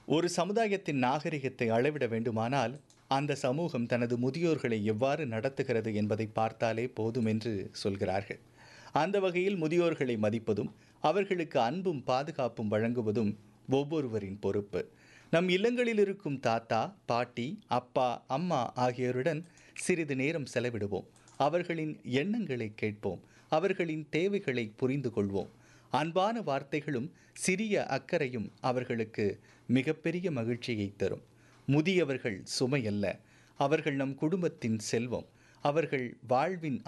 ஒரு சமுதாயத்தின் நாகரிகத்தை அளவிட வேண்டுமானால் அந்த சமூகம் தனது முதியோர்களை எவ்வாறு நடத்துகிறது என்பதை பார்த்தாலே போதும் என்று சொல்கிறார்கள் அந்த வகையில் முதியோர்களை மதிப்பதும் அவர்களுக்கு அன்பும் பாதுகாப்பும் வழங்குவதும் ஒவ்வொருவரின் பொறுப்பு நம் இல்லங்களில் இருக்கும் தாத்தா பாட்டி அப்பா அம்மா ஆகியோருடன் சிறிது நேரம் செலவிடுவோம் அவர்களின் எண்ணங்களை கேட்போம் அவர்களின் தேவைகளை புரிந்து கொள்வோம் அன்பான வார்த்தைகளும் சிறிய அக்கறையும் அவர்களுக்கு மிகப்பெரிய மகிழ்ச்சியை தரும் முதியவர்கள் சுமையல்ல அவர்கள் நம் குடும்பத்தின் செல்வம் அவர்கள் வாழ்வின்